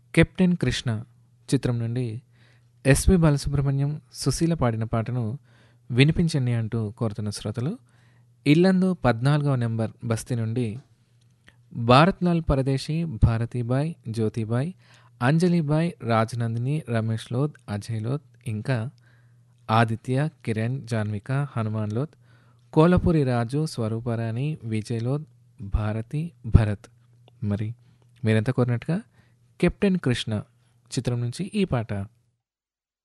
captain Krishna చిత్రం నుండి SP Balasubrahmanyam Susheela పాడిన పాటను వినిపించండి అంటూ కోరుతున్న శ్రోతలు ఇల్లందు పద్నాలుగవ నెంబర్ బస్తీ నుండి భారత్లాల్ పరదేశీ భారతీబాయ్ జ్యోతిబాయ్ అంజలిబాయ్ రాజనందిని రమేష్ లోద్ అజయ్ లోద్ ఇంకా ఆదిత్య కిరణ్ జాన్విక హనుమాన్ లోద్ కోలపూరి రాజు స్వరూపరాణి విజయ్ లోద్ భారతి భరత్ మరి మీరెంత కోరినట్టుగా కెప్టెన్ కృష్ణ చిత్రం నుంచి ఈ పాట